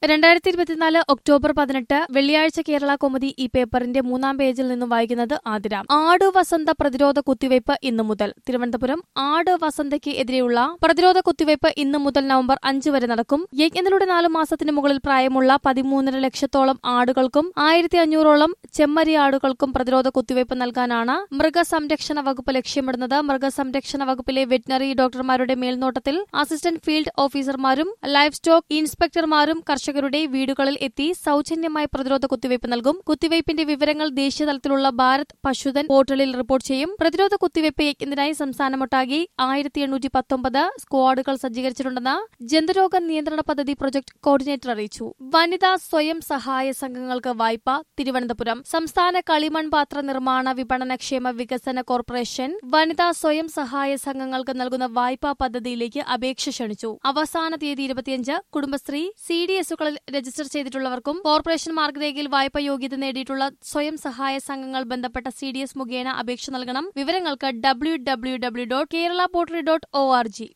രണ്ടായിരത്തി ഇരുപത്തിനാല് ഒക്ടോബർ പതിനെട്ട് വെള്ളിയാഴ്ച കേരള കോമഡി ഈ പേപ്പറിന്റെ മൂന്നാം പേജിൽ നിന്നും വായിക്കുന്നത് ആതിര ആട് വസന്ത പ്രതിരോധ കുത്തിവയ്പ് ഇന്നു മുതൽ തിരുവനന്തപുരം ആട് വസന്തയ്ക്ക് എതിരെയുള്ള പ്രതിരോധ കുത്തിവയ്പ് ഇന്നു മുതൽ നവംബർ അഞ്ച് വരെ നടക്കും യജ്ഞത്തിലൂടെ നാലു മാസത്തിന് മുകളിൽ പ്രായമുള്ള പതിമൂന്നര ലക്ഷത്തോളം ആടുകൾക്കും ആയിരത്തി അഞ്ഞൂറോളം ചെമ്മരി ആടുകൾക്കും പ്രതിരോധ കുത്തിവയ്പ് നൽകാനാണ് മൃഗസംരക്ഷണ വകുപ്പ് ലക്ഷ്യമിടുന്നത് മൃഗസംരക്ഷണ വകുപ്പിലെ വെറ്റിനറി ഡോക്ടർമാരുടെ മേൽനോട്ടത്തിൽ അസിസ്റ്റന്റ് ഫീൽഡ് ഓഫീസർമാരും ലൈഫ് സ്റ്റോക്ക് ഇൻസ്പെക്ടർമാരും കർഷകരുടെ വീടുകളിൽ എത്തി സൌജന്യമായി പ്രതിരോധ കുത്തിവയ്പ് നൽകും കുത്തിവയ്പിന്റെ വിവരങ്ങൾ ദേശീയ തലത്തിലുള്ള ഭാരത് പശുധൻ പോർട്ടലിൽ റിപ്പോർട്ട് ചെയ്യും പ്രതിരോധ കുത്തിവയ്പ് യജ്ഞത്തിനായി സംസ്ഥാനമൊട്ടാകെ ആയിരത്തി എണ്ണൂറ്റി പത്തൊമ്പത് സ്ക്വാഡുകൾ സജ്ജീകരിച്ചിട്ടുണ്ടെന്ന് ജന്തുരോഗ നിയന്ത്രണ പദ്ധതി പ്രൊജക്ട് കോർഡിനേറ്റർ അറിയിച്ചു വനിതാ സ്വയം സഹായ സംഘങ്ങൾക്ക് വായ്പ തിരുവനന്തപുരം സംസ്ഥാന കളിമൺ പാത്ര നിർമ്മാണ വിപണനക്ഷേമ വികസന കോർപ്പറേഷൻ വനിതാ സ്വയം സഹായ സംഘങ്ങൾക്ക് നൽകുന്ന വായ്പാ പദ്ധതിയിലേക്ക് അപേക്ഷ ക്ഷണിച്ചു അവസാന തീയതി ഇരുപത്തിയഞ്ച് കുടുംബശ്രീ സി ഡി എസുകളിൽ രജിസ്റ്റർ ചെയ്തിട്ടുള്ളവർക്കും കോർപ്പറേഷൻ മാർഗരേഖയിൽ വായ്പ യോഗ്യത നേടിയിട്ടുള്ള സ്വയം സഹായ സംഘങ്ങൾ ബന്ധപ്പെട്ട സി ഡി എസ് മുഖേന അപേക്ഷ നൽകണം വിവരങ്ങൾക്ക് W W W dot Kerala portal dot O R G